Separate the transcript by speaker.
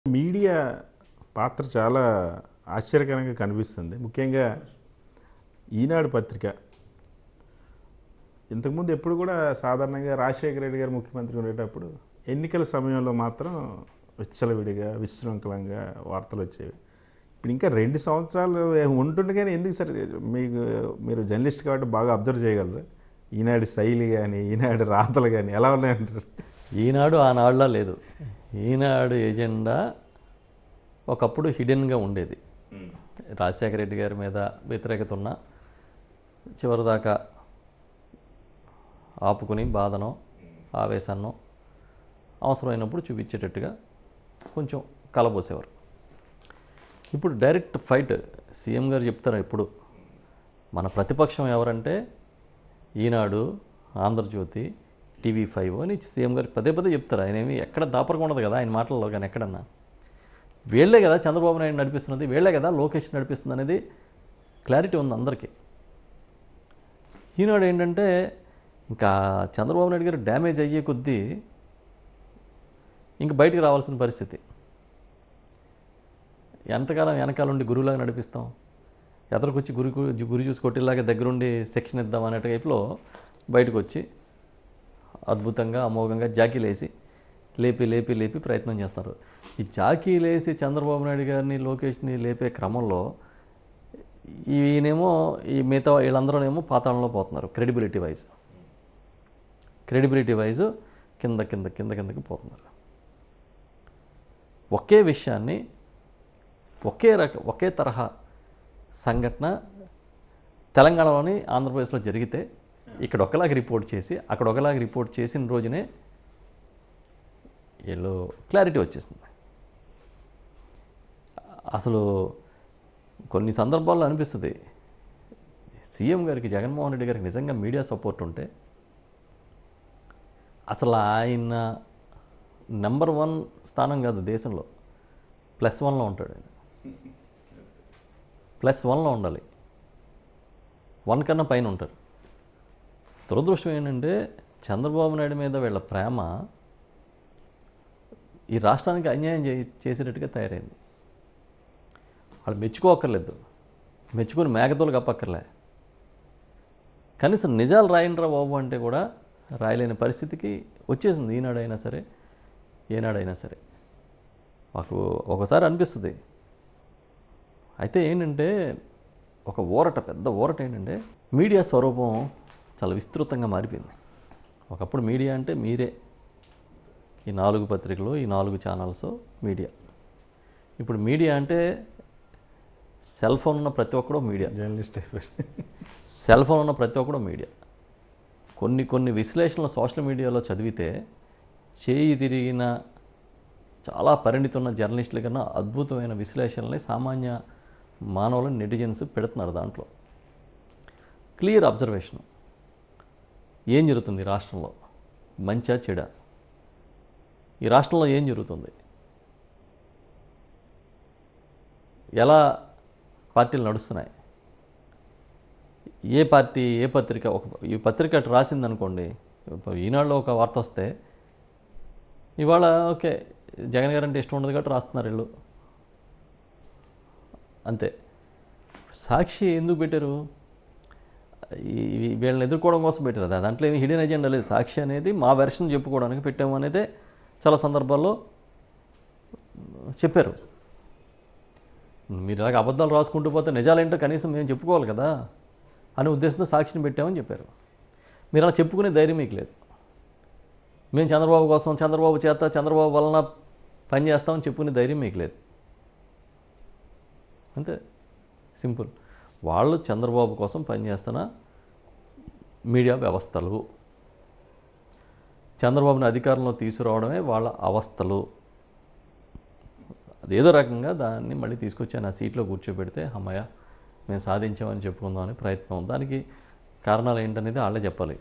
Speaker 1: media పాత్ర చాలా ఆశ్చర్యకరంగా కనిపిస్తుంది ముఖ్యంగా ఈనాడు పత్రిక ఇంతకుముందు ఎప్పుడు కూడా సాధారణంగా రాజశేఖర రెడ్డి గారు ముఖ్యమంత్రి ఉండేటప్పుడు ఎన్నికల సమయంలో మాత్రం విచ్చలవిడిగా విశృంఖలంగా వార్తలు వచ్చేవి ఇప్పుడు ఇంకా రెండు సంవత్సరాలు ఉంటుండగానే ఎందుకు సరే మీకు మీరు జర్నలిస్ట్ కాబట్టి బాగా అబ్జర్వ్ చేయగలరు ఈనాడు శైలి కానీ ఈనాడు రాతలు కానీ ఎలా ఉన్నాయంటారు
Speaker 2: ఈనాడు ఆనాడులా లేదు ఈనాడు ఎజెండా ఒకప్పుడు హిడెన్గా ఉండేది రాజశేఖర రెడ్డి గారి మీద వ్యతిరేకత ఉన్న చివరిదాకా ఆపుకుని బాధనో ఆవేశాన్నో అవసరమైనప్పుడు చూపించేటట్టుగా కొంచెం కలబోసేవారు ఇప్పుడు డైరెక్ట్ ఫైట్ సీఎం గారు చెప్తారు ఇప్పుడు మన ప్రతిపక్షం ఎవరంటే ఈనాడు ఆంధ్రజ్యోతి టీవీ ఫైవ్ అని సీఎం గారు పదే పదే చెప్తారు ఆయన ఏమి ఎక్కడ దాపరగా ఉండదు కదా ఆయన మాటల్లో కానీ ఎక్కడన్నా వీళ్ళే కదా చంద్రబాబు నాయుడు నడిపిస్తున్నది వీళ్ళే కదా లోకేష్ నడిపిస్తుంది అనేది క్లారిటీ ఉంది అందరికీ ఈనాడు ఏంటంటే ఇంకా చంద్రబాబు నాయుడు గారు డ్యామేజ్ అయ్యే కొద్దీ ఇంక బయటికి రావాల్సిన పరిస్థితి ఎంతకాలం వెనకాల ఉండి గురువులాగా నడిపిస్తాం ఎదరికొచ్చి గురి గురి చూసి కొట్టిలాగా దగ్గరుండి సెక్షన్ ఇద్దాం అనే టైప్లో బయటకు వచ్చి అద్భుతంగా అమోఘంగా జాకీలేసి లేపి లేపి లేపి ప్రయత్నం చేస్తారు ఈ జాకీలేసి చంద్రబాబు నాయుడు గారిని లోకేష్ని లేపే క్రమంలో ఈయనేమో ఈ మిగతా వీళ్ళందరూనేమో పాతాళంలో పోతున్నారు క్రెడిబిలిటీ వైజ్ క్రెడిబిలిటీ వైజ్ కింద కింద కింద కిందకి పోతున్నారు ఒకే విషయాన్ని ఒకే రక ఒకే తరహా సంఘటన తెలంగాణలోని ఆంధ్రప్రదేశ్లో జరిగితే ఇక్కడ ఒకలాగా రిపోర్ట్ చేసి అక్కడ ఒకలాగా రిపోర్ట్ చేసిన రోజునే వీళ్ళు క్లారిటీ వచ్చేసింది అసలు కొన్ని సందర్భాల్లో అనిపిస్తుంది సీఎం గారికి జగన్మోహన్ రెడ్డి గారికి నిజంగా మీడియా సపోర్ట్ ఉంటే అసలు ఆయన నెంబర్ వన్ స్థానం కాదు దేశంలో ప్లస్ వన్లో ఉంటాడు ఆయన ప్లస్ వన్లో ఉండాలి వన్ కన్నా పైన ఉంటారు దురదృష్టం ఏంటంటే చంద్రబాబు నాయుడు మీద వీళ్ళ ప్రేమ ఈ రాష్ట్రానికి అన్యాయం చే చేసేటట్టుగా తయారైంది వాళ్ళు మెచ్చుకోక్కర్లేదు మెచ్చుకొని మేకతోలు కప్పక్కర్లే కనీసం నిజాలు రాయండిరా బాబు అంటే కూడా రాయలేని పరిస్థితికి వచ్చేసింది ఈనాడైనా సరే ఏనాడైనా సరే మాకు ఒకసారి అనిపిస్తుంది అయితే ఏంటంటే ఒక ఊరట పెద్ద ఊరట ఏంటంటే మీడియా స్వరూపం చాలా విస్తృతంగా మారిపోయింది ఒకప్పుడు మీడియా అంటే మీరే ఈ నాలుగు పత్రికలు ఈ నాలుగు ఛానల్స్ మీడియా ఇప్పుడు మీడియా అంటే సెల్ ఫోన్ ఉన్న ప్రతి ఒక్కడూ మీడియా
Speaker 1: జర్నలిస్ట్ అయిపోయింది
Speaker 2: సెల్ ఫోన్ ఉన్న ప్రతి ఒక్కడూ మీడియా కొన్ని కొన్ని విశ్లేషణలు సోషల్ మీడియాలో చదివితే చేయి తిరిగిన చాలా పరిణితి ఉన్న జర్నలిస్టుల కన్నా అద్భుతమైన విశ్లేషణల్ని సామాన్య మానవులు నెటిజన్స్ పెడుతున్నారు దాంట్లో క్లియర్ అబ్జర్వేషన్ ఏం జరుగుతుంది ఈ రాష్ట్రంలో మంచా చెడ ఈ రాష్ట్రంలో ఏం జరుగుతుంది ఎలా పార్టీలు నడుస్తున్నాయి ఏ పార్టీ ఏ పత్రిక ఒక ఈ పత్రిక అటు రాసిందనుకోండి ఇప్పుడు ఈనాడులో ఒక వార్త వస్తే ఇవాళ ఓకే జగన్ గారు అంటే ఇష్టం ఉండదు కాబట్టి రాస్తున్నారు వీళ్ళు అంతే సాక్షి ఎందుకు పెట్టారు ఈ- ఈ- వీళ్ళని ఎదుర్కోవడం కోసం పెట్టారు అది దాంట్లో ఏమి హిడెన్ ఎజెండా లేదు సాక్షి అనేది మా వెర్షన్ చెప్పుకోవడానికి పెట్టాము అనేది చాలా సందర్భాల్లో చెప్పారు మీరు ఇలాగ అబద్ధాలు రాసుకుంటూ పోతే నిజాలేంటో కనీసం మేము చెప్పుకోవాలి కదా అనే ఉద్దేశంతో సాక్షిని పెట్టామని చెప్పారు మీరు అలా చెప్పుకునే ధైర్యం మీకు లేదు మేము చంద్రబాబు కోసం చంద్రబాబు చేత చంద్రబాబు వలన పని చేస్తామని చెప్పుకునే ధైర్యం మీకు లేదు అంతే సింపుల్ వాళ్ళు చంద్రబాబు కోసం పనిచేస్తున్న మీడియా వ్యవస్థలు చంద్రబాబుని అధికారంలో తీసుకురావడమే వాళ్ళ అవస్థలు అదేదో రకంగా దాన్ని మళ్ళీ తీసుకొచ్చి ఆయన ఆ సీట్లో కూర్చోబెడితే అమ్మయ్య మేము సాధించామని చెప్పుకుందామని ప్రయత్నం దానికి కారణాలు ఏంటనేది వాళ్ళే చెప్పాలి